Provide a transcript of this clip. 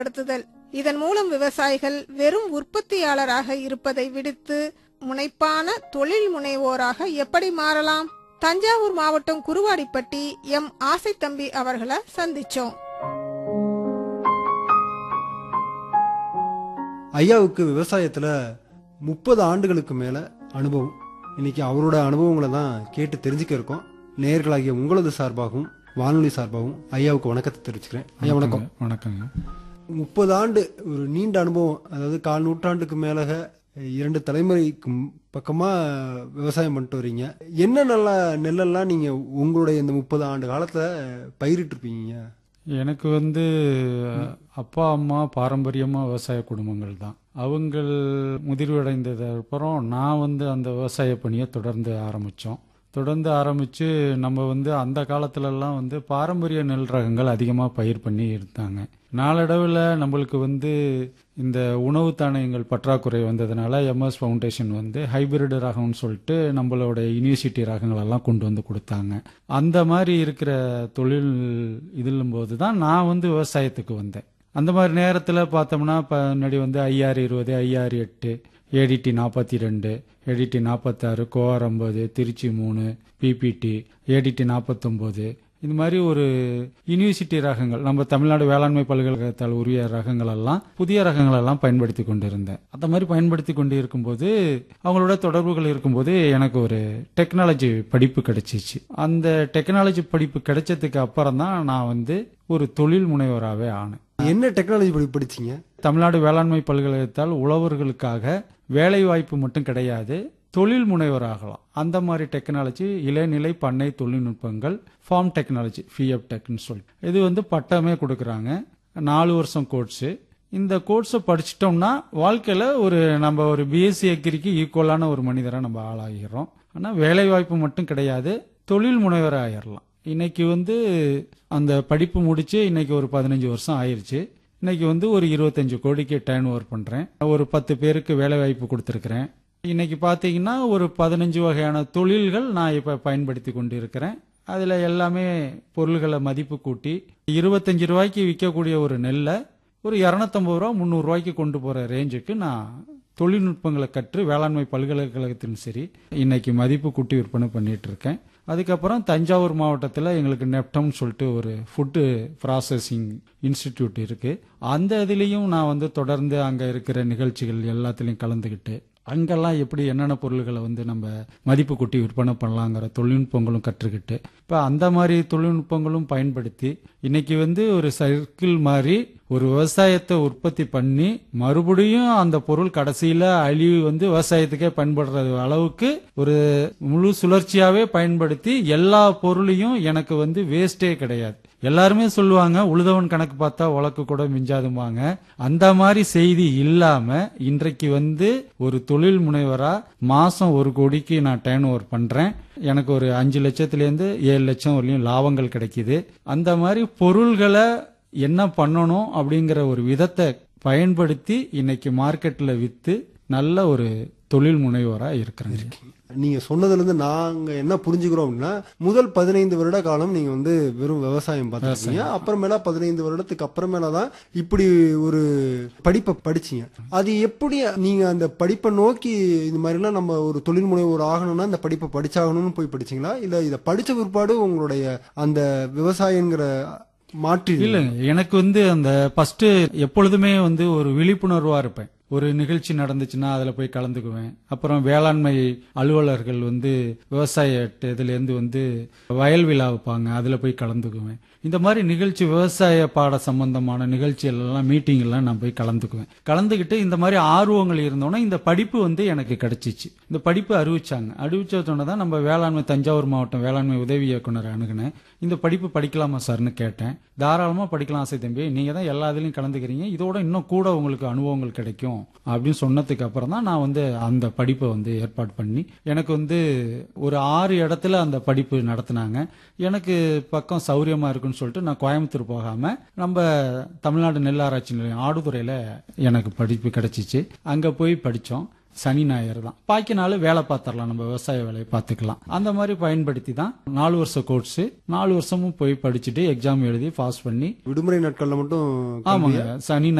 படுத்துதல் இதன் மூலம் விவசாயிகள் வெறும் உற்பத்தியாளராக இருப்பதை விடுத்து முனைப்பான தொழில் முனைவோராக எப்படி மாறலாம் தஞ்சாவூர் மாவட்டம் குருவாடிப்பட்டி எம் ஆசைத்தம்பி அவர்களை சந்திச்சோம் ஐயாவுக்கு விவசாயத்துல முப்பது ஆண்டுகளுக்கு மேல அனுபவம் இன்னைக்கு அவரோட அனுபவங்களை தான் கேட்டு தெரிஞ்சுக்க இருக்கோம் நேயர்களாகிய உங்களது சார்பாகவும் வானொலி சார்பாகவும் ஐயாவுக்கு வணக்கத்தை தெரிவிச்சுக்கிறேன் ஐயா வணக்கம் வணக்கங்க முப்பது ஆண்டு ஒரு நீண்ட அனுபவம் அதாவது கால் நூற்றாண்டுக்கு மேலாக இரண்டு தலைமுறைக்கு பக்கமா விவசாயம் பண்ணிட்டு வரீங்க என்ன நல்ல நெல்லெல்லாம் நீங்க உங்களுடைய இந்த முப்பது ஆண்டு காலத்துல பயிரிட்டு இருப்பீங்க எனக்கு வந்து அப்பா அம்மா பாரம்பரியமாக விவசாய குடும்பங்கள் தான் அவங்கள் முதிர்வடைந்தது அப்புறம் நான் வந்து அந்த விவசாய பணியை தொடர்ந்து ஆரம்பித்தோம் தொடர்ந்து ஆரம்பித்து நம்ம வந்து அந்த காலத்துலலாம் வந்து பாரம்பரிய நெல் ரகங்கள் அதிகமாக பயிர் பண்ணி இருந்தாங்க நாளடைவில் நம்மளுக்கு வந்து இந்த உணவு தானியங்கள் பற்றாக்குறை வந்ததுனால எம்எஸ் ஃபவுண்டேஷன் வந்து ஹைபிரிட் ரகம்னு சொல்லிட்டு நம்மளோட யுனிவர்சிட்டி ரகங்களெல்லாம் கொண்டு வந்து கொடுத்தாங்க அந்த மாதிரி இருக்கிற தொழில் இதிலும் போது தான் நான் வந்து விவசாயத்துக்கு வந்தேன் அந்த மாதிரி நேரத்தில் பார்த்தோம்னா இப்போ முன்னாடி வந்து ஐஆர் இருபது ஐஆர் எட்டு ஏடிடி நாற்பத்தி ரெண்டு ஏடிடி நாற்பத்தாறு கோஆர் ஐம்பது திருச்சி மூணு பிபிடி ஏடிடி நாற்பத்தொம்போது இந்த மாதிரி ஒரு யூனிவர்சிட்டி ரகங்கள் நம்ம தமிழ்நாடு வேளாண்மை பல்கலைக்கழகத்தால் உரிய ரகங்கள் எல்லாம் புதிய ரகங்கள் எல்லாம் பயன்படுத்தி கொண்டு இருந்தேன் அந்த மாதிரி பயன்படுத்தி கொண்டு இருக்கும்போது அவங்களோட தொடர்புகள் இருக்கும்போது எனக்கு ஒரு டெக்னாலஜி படிப்பு கிடைச்சிச்சு அந்த டெக்னாலஜி படிப்பு கிடைச்சதுக்கு அப்புறம் தான் நான் வந்து ஒரு தொழில் முனைவராகவே ஆனேன் என்ன டெக்னாலஜி படி படிச்சீங்க தமிழ்நாடு வேளாண்மை பல்கலைக்கழகத்தால் உழவர்களுக்காக வேலை வாய்ப்பு மட்டும் கிடையாது தொழில் முனைவராகலாம் அந்த மாதிரி டெக்னாலஜி இளநிலை பண்ணை தொழில்நுட்பங்கள் ஃபார்ம் டெக்னாலஜி ஃபிஎஃப் டெக்னு சொல்லி இது வந்து பட்டமே கொடுக்குறாங்க நாலு வருஷம் கோர்ஸு இந்த கோர்ஸை படிச்சிட்டோம்னா வாழ்க்கையில் ஒரு நம்ம ஒரு பிஎஸ்சி அக்ரிக்கு ஈக்குவலான ஒரு மனிதராக நம்ம ஆளாகிறோம் ஆனால் வேலை வாய்ப்பு மட்டும் கிடையாது தொழில் முனைவராக ஆயிடலாம் இன்னைக்கு வந்து அந்த படிப்பு முடிச்சு இன்னைக்கு ஒரு பதினஞ்சு வருஷம் ஆயிருச்சு இன்னைக்கு வந்து ஒரு இருபத்தஞ்சு கோடிக்கு டேர்ன் ஓவர் பண்றேன் ஒரு பத்து பேருக்கு வேலை வாய்ப்பு கொடுத்துருக்கிறேன் இன்னைக்கு பார்த்தீங்கன்னா ஒரு பதினஞ்சு வகையான தொழில்கள் நான் இப்போ பயன்படுத்தி கொண்டு இருக்கிறேன் அதில் எல்லாமே பொருள்களை மதிப்பு கூட்டி இருபத்தஞ்சு ரூபாய்க்கு விற்கக்கூடிய ஒரு நெல்லை ஒரு இரநூத்தம்பது ரூபா முந்நூறு ரூபாய்க்கு கொண்டு போகிற ரேஞ்சுக்கு நான் தொழில்நுட்பங்களை கற்று வேளாண்மை பல்கலைக்கழகத்திலும் சரி இன்னைக்கு மதிப்பு கூட்டி விற்பனை பண்ணிட்டு இருக்கேன் அதுக்கப்புறம் தஞ்சாவூர் மாவட்டத்தில் எங்களுக்கு நெப்டம்னு சொல்லிட்டு ஒரு ஃபுட்டு ப்ராசஸிங் இன்ஸ்டிடியூட் இருக்கு அந்த இதுலேயும் நான் வந்து தொடர்ந்து அங்கே இருக்கிற நிகழ்ச்சிகள் எல்லாத்துலேயும் கலந்துக்கிட்டு அங்கெல்லாம் எப்படி என்னென்ன பொருள்களை வந்து நம்ம மதிப்பு கூட்டி விற்பனை பண்ணலாங்கிற தொழில்நுட்பங்களும் கற்றுக்கிட்டு இப்போ அந்த மாதிரி தொழில்நுட்பங்களும் பயன்படுத்தி இன்னைக்கு வந்து ஒரு சர்க்கிள் மாதிரி ஒரு விவசாயத்தை உற்பத்தி பண்ணி மறுபடியும் அந்த பொருள் கடைசியில அழிவு வந்து விவசாயத்துக்கே பயன்படுற அளவுக்கு ஒரு முழு சுழற்சியாவே பயன்படுத்தி எல்லா பொருளையும் எனக்கு வந்து வேஸ்டே கிடையாது எல்லாருமே சொல்லுவாங்க உழுதவன் கணக்கு பார்த்தா உலக்கு கூட மிஞ்சாதுமாங்க அந்த மாதிரி செய்தி இல்லாம இன்றைக்கு வந்து ஒரு தொழில் முனைவரா மாசம் ஒரு கோடிக்கு நான் டேர்ன் ஓவர் பண்றேன் எனக்கு ஒரு அஞ்சு லட்சத்திலேருந்து ஏழு லட்சம் வரலையும் லாபங்கள் கிடைக்குது அந்த மாதிரி பொருள்களை என்ன பண்ணணும் அப்படிங்கிற ஒரு விதத்தை பயன்படுத்தி இன்னைக்கு மார்க்கெட்ல வித்து நல்ல ஒரு தொழில் முனைவோரா இருக்கிறேன் நீங்க சொன்னதுல இருந்து நாங்க என்ன புரிஞ்சுக்கிறோம் அப்படின்னா முதல் பதினைந்து வருட காலம் நீங்க வந்து வெறும் விவசாயம் பார்த்துருக்கீங்க அப்புறமேல பதினைந்து வருடத்துக்கு அப்புறமேல தான் இப்படி ஒரு படிப்பை படிச்சீங்க அது எப்படி நீங்க அந்த படிப்பை நோக்கி இந்த மாதிரிலாம் நம்ம ஒரு தொழில் முனைவோர் ஆகணும்னா இந்த படிப்பை படிச்சாகணும்னு போய் படிச்சீங்களா இல்ல இதை படிச்ச பிற்பாடு உங்களுடைய அந்த விவசாயங்கிற மாற்றி இல்லைங்க எனக்கு வந்து அந்த ஃபர்ஸ்ட் எப்பொழுதுமே வந்து ஒரு விழிப்புணர்வா இருப்பேன் ஒரு நிகழ்ச்சி நடந்துச்சுன்னா அதில் போய் கலந்துக்குவேன் அப்புறம் வேளாண்மை அலுவலர்கள் வந்து விவசாய இதுலேருந்து வந்து வயல் விழா வைப்பாங்க அதில் போய் கலந்துக்குவேன் இந்த மாதிரி நிகழ்ச்சி விவசாய பாட சம்பந்தமான நிகழ்ச்சிகள் எல்லாம் மீட்டிங் எல்லாம் நான் போய் கலந்துக்குவேன் கலந்துக்கிட்டு இந்த மாதிரி ஆர்வங்கள் இருந்தோன்னா இந்த படிப்பு வந்து எனக்கு கிடைச்சிச்சு இந்த படிப்பு அறிவிச்சாங்க அறிவிச்சோடனே தான் நம்ம வேளாண்மை தஞ்சாவூர் மாவட்டம் வேளாண்மை உதவி இயக்குனர் அணுகுனேன் இந்த படிப்பு படிக்கலாமா சார்னு கேட்டேன் தாராளமாக படிக்கலாம் ஆசை தம்பி நீங்கள் தான் எல்லா இதுலையும் கலந்துக்கிறீங்க இதோட இன்னும் கூட உங்களுக்கு அனுபவங்கள் கிடைக்கும் அப்படின்னு சொன்னதுக்கு அப்புறம் தான் நான் வந்து அந்த படிப்பை வந்து ஏற்பாடு பண்ணி எனக்கு வந்து ஒரு ஆறு இடத்துல அந்த படிப்பு நடத்தினாங்க எனக்கு பக்கம் சௌரியமா இருக்குன்னு சொல்லிட்டு நான் கோயம்புத்தூர் போகாம நம்ம தமிழ்நாடு நெல் ஆராய்ச்சி நிலையம் ஆடுதுறையில எனக்கு படிப்பு கிடைச்சிச்சு அங்க போய் படித்தோம் சனி ஞாயிறு தான் பாக்கி நாள் வேலை பார்த்துடலாம் நம்ம விவசாய வேலையை பார்த்துக்கலாம் அந்த மாதிரி பயன்படுத்தி தான் நாலு வருஷம் கோர்ஸ் நாலு வருஷமும் போய் படிச்சுட்டு எக்ஸாம் எழுதி பாஸ் பண்ணி விடுமுறை நாட்கள்ல மட்டும் ஆமாங்க சனி